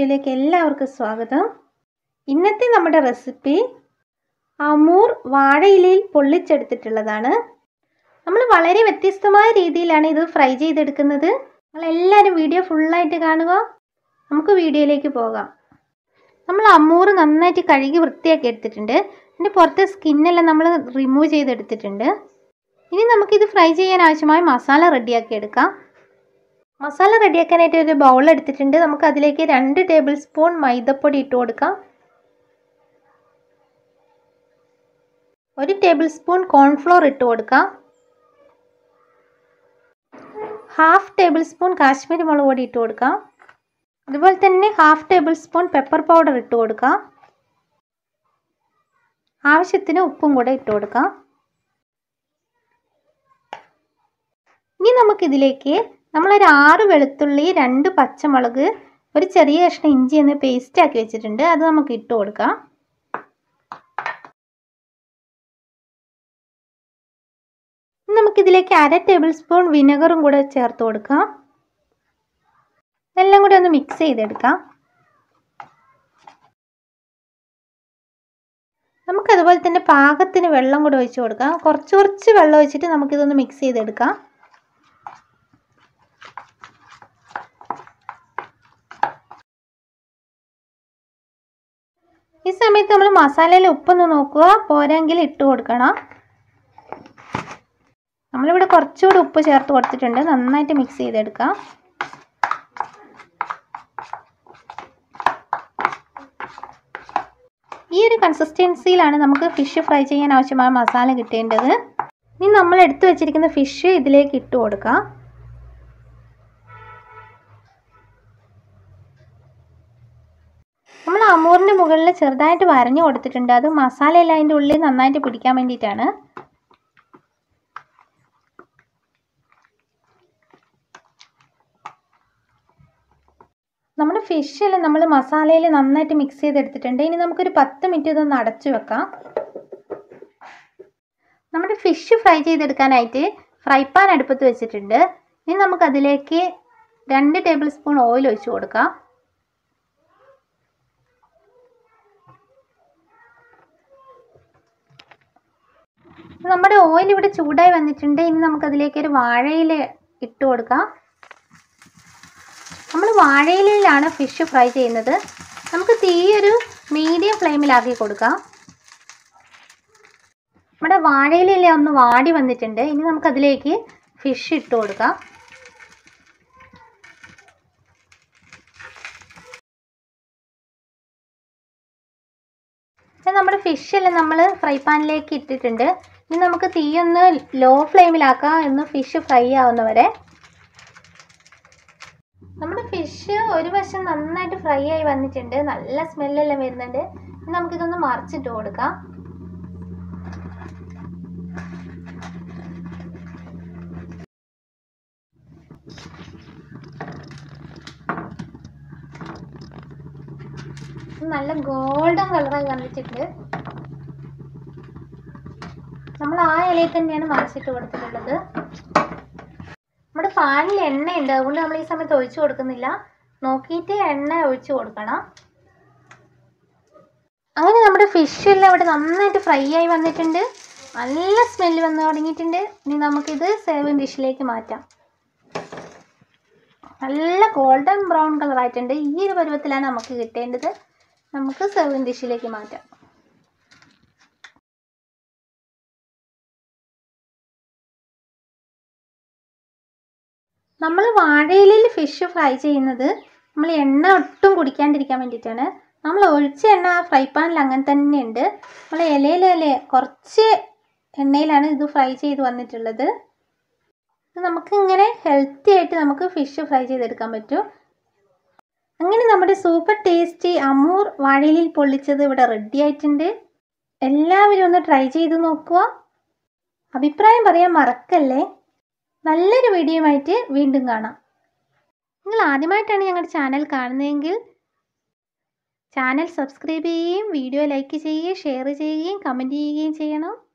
വീഡിയോയിലേക്ക് എല്ലാവർക്കും സ്വാഗതം ഇന്നത്തെ നമ്മുടെ റെസിപ്പി അമൂർ വാഴയിലയിൽ പൊള്ളിച്ചെടുത്തിട്ടുള്ളതാണ് നമ്മൾ വളരെ വ്യത്യസ്തമായ രീതിയിലാണ് ഇത് ഫ്രൈ ചെയ്തെടുക്കുന്നത് നിങ്ങളെല്ലാവരും വീഡിയോ ഫുള്ളായിട്ട് കാണുക നമുക്ക് വീഡിയോയിലേക്ക് പോകാം നമ്മൾ അമൂർ നന്നായിട്ട് കഴുകി വൃത്തിയാക്കി എടുത്തിട്ടുണ്ട് അതിൻ്റെ പുറത്തെ സ്കിന്നെല്ലാം നമ്മൾ റിമൂവ് ചെയ്തെടുത്തിട്ടുണ്ട് ഇനി നമുക്കിത് ഫ്രൈ ചെയ്യാൻ ആവശ്യമായ മസാല റെഡിയാക്കി എടുക്കാം മസാല റെഡിയാക്കാനായിട്ട് ഒരു ബൗൾ എടുത്തിട്ടുണ്ട് നമുക്ക് അതിലേക്ക് രണ്ട് ടേബിൾ സ്പൂൺ മൈദപ്പൊടി ഇട്ട് കൊടുക്കാം ഒരു ടേബിൾ സ്പൂൺ കോൺഫ്ലോർ ഇട്ട് കൊടുക്കാം ഹാഫ് ടേബിൾ സ്പൂൺ കാശ്മീരി മുളക് പൊടി ഇട്ട് കൊടുക്കാം അതുപോലെ തന്നെ half tablespoon pepper powder ഇട്ട് കൊടുക്കാം ആവശ്യത്തിന് ഉപ്പും കൂടെ ഇട്ട് കൊടുക്കാം ഇനി നമുക്കിതിലേക്ക് നമ്മളൊരു ആറ് വെളുത്തുള്ളി രണ്ട് പച്ചമുളക് ഒരു ചെറിയ കഷ്ണം ഇഞ്ചി എന്ന് പേസ്റ്റ് ആക്കി വെച്ചിട്ടുണ്ട് അത് നമുക്ക് ഇട്ട് കൊടുക്കാം നമുക്കിതിലേക്ക് അര ടേബിൾ സ്പൂൺ വിനെഗറും കൂടെ ചേർത്ത് കൊടുക്കാം എല്ലാം കൂടി ഒന്ന് മിക്സ് ചെയ്തെടുക്കാം നമുക്കതുപോലെ തന്നെ പാകത്തിന് വെള്ളം കൂടെ ഒഴിച്ച് കൊടുക്കാം കുറച്ച് കുറച്ച് വെള്ളം ഒഴിച്ചിട്ട് നമുക്കിതൊന്ന് മിക്സ് ചെയ്തെടുക്കാം ഈ സമയത്ത് നമ്മൾ മസാലയിൽ ഉപ്പൊന്ന് നോക്കുക പോരെങ്കിൽ ഇട്ട് കൊടുക്കണം നമ്മളിവിടെ കുറച്ചുകൂടി ഉപ്പ് ചേർത്ത് കൊടുത്തിട്ടുണ്ട് നന്നായിട്ട് മിക്സ് ചെയ്തെടുക്കാം ഈ ഒരു കൺസിസ്റ്റൻസിയിലാണ് നമുക്ക് ഫിഷ് ഫ്രൈ ചെയ്യാൻ ആവശ്യമായ മസാല കിട്ടേണ്ടത് ഇനി നമ്മൾ എടുത്തു വെച്ചിരിക്കുന്ന ഫിഷ് ഇതിലേക്ക് ഇട്ട് കൊടുക്കാം നമ്മൾ അമൂറിൻ്റെ മുകളിൽ ചെറുതായിട്ട് വരഞ്ഞു കൊടുത്തിട്ടുണ്ട് അത് മസാലയെല്ലാം അതിൻ്റെ ഉള്ളിൽ നന്നായിട്ട് പിടിക്കാൻ വേണ്ടിയിട്ടാണ് നമ്മുടെ ഫിഷെല്ലാം നമ്മൾ മസാലയിൽ നന്നായിട്ട് മിക്സ് ചെയ്തെടുത്തിട്ടുണ്ട് ഇനി നമുക്കൊരു പത്ത് മിനിറ്റ് ഇതൊന്ന് അടച്ചു വെക്കാം നമ്മുടെ ഫിഷ് ഫ്രൈ ചെയ്തെടുക്കാനായിട്ട് ഫ്രൈ പാൻ അടുപ്പത്ത് വെച്ചിട്ടുണ്ട് ഇനി നമുക്കതിലേക്ക് രണ്ട് ടേബിൾ സ്പൂൺ ഓയിൽ ഒഴിച്ചു കൊടുക്കാം നമ്മുടെ ഓയിൽ ഇവിടെ ചൂടായി വന്നിട്ടുണ്ട് ഇനി നമുക്കതിലേക്ക് ഒരു വാഴയില ഇട്ട് കൊടുക്കാം നമ്മൾ വാഴയിലയിലാണ് ഫിഷ് ഫ്രൈ ചെയ്യുന്നത് നമുക്ക് തീ ഒരു മീഡിയം ഫ്ലെയിമിലാക്കി കൊടുക്കാം നമ്മുടെ വാഴയില ഒന്ന് വാടി വന്നിട്ടുണ്ട് ഇനി നമുക്കതിലേക്ക് ഫിഷ് ഇട്ട് കൊടുക്കാം നമ്മുടെ ഫിഷെല്ലാം നമ്മൾ ഫ്രൈ പാനിലേക്ക് ഇട്ടിട്ടുണ്ട് ഇനി നമുക്ക് തീ ഒന്ന് ലോ ഫ്ലെയിമിലാക്കാം ഒന്ന് ഫിഷ് ഫ്രൈ ആവുന്നവരെ നമ്മുടെ ഫിഷ് ഒരു വശം നന്നായിട്ട് ഫ്രൈ ആയി വന്നിട്ടുണ്ട് നല്ല സ്മെല്ലെല്ലാം വരുന്നുണ്ട് ഇനി നമുക്കിതൊന്ന് മറിച്ചിട്ട് കൊടുക്കാം നല്ല ഗോൾഡൻ കളറായി വന്നിട്ടുണ്ട് നമ്മൾ ആ ഇലയിൽ തന്നെയാണ് മറിച്ചിട്ട് കൊടുത്തിട്ടുള്ളത് നമ്മുടെ പാനിൽ എണ്ണയുണ്ട് അതുകൊണ്ട് നമ്മൾ ഈ സമയത്ത് ഒഴിച്ചു കൊടുക്കുന്നില്ല നോക്കിയിട്ട് എണ്ണ ഒഴിച്ചു കൊടുക്കണം അങ്ങനെ നമ്മുടെ ഫിഷ് എല്ലാം ഇവിടെ നന്നായിട്ട് ഫ്രൈ ആയി വന്നിട്ടുണ്ട് നല്ല സ്മെല്ല് വന്ന് തുടങ്ങിയിട്ടുണ്ട് ഇനി നമുക്കിത് സേവിങ് ഡിഷിലേക്ക് മാറ്റാം നല്ല ഗോൾഡൻ ബ്രൗൺ കളർ ആയിട്ടുണ്ട് ഈ ഒരു പരുവത്തിലാണ് നമുക്ക് കിട്ടേണ്ടത് നമുക്ക് സെർവിങ് ഡിഷിലേക്ക് മാറ്റാം നമ്മൾ വാഴയിലയിൽ ഫിഷ് ഫ്രൈ ചെയ്യുന്നത് നമ്മൾ എണ്ണ ഒട്ടും കുടിക്കാണ്ടിരിക്കാൻ വേണ്ടിയിട്ടാണ് നമ്മൾ ഒഴിച്ച എണ്ണ ആ ഫ്രൈ പാനിൽ അങ്ങനെ തന്നെ ഉണ്ട് നമ്മൾ ഇലയിലല്ലേ കുറച്ച് എണ്ണയിലാണ് ഇത് ഫ്രൈ ചെയ്ത് വന്നിട്ടുള്ളത് നമുക്ക് ഇങ്ങനെ ഹെൽത്തി ആയിട്ട് നമുക്ക് ഫിഷ് ഫ്രൈ ചെയ്തെടുക്കാൻ പറ്റും അങ്ങനെ നമ്മുടെ സൂപ്പർ ടേസ്റ്റി അമൂർ വാഴയിലിൽ പൊള്ളിച്ചത് ഇവിടെ റെഡി ആയിട്ടുണ്ട് എല്ലാവരും ഒന്ന് ട്രൈ ചെയ്ത് നോക്കുക അഭിപ്രായം പറയാൻ മറക്കല്ലേ നല്ലൊരു വീഡിയോയുമായിട്ട് വീണ്ടും കാണാം നിങ്ങൾ ആദ്യമായിട്ടാണ് ഞങ്ങളുടെ ചാനൽ കാണുന്നതെങ്കിൽ ചാനൽ സബ്സ്ക്രൈബ് ചെയ്യുകയും വീഡിയോ ലൈക്ക് ചെയ്യുകയും ഷെയർ ചെയ്യുകയും കമൻറ്റ് ചെയ്യുകയും ചെയ്യണം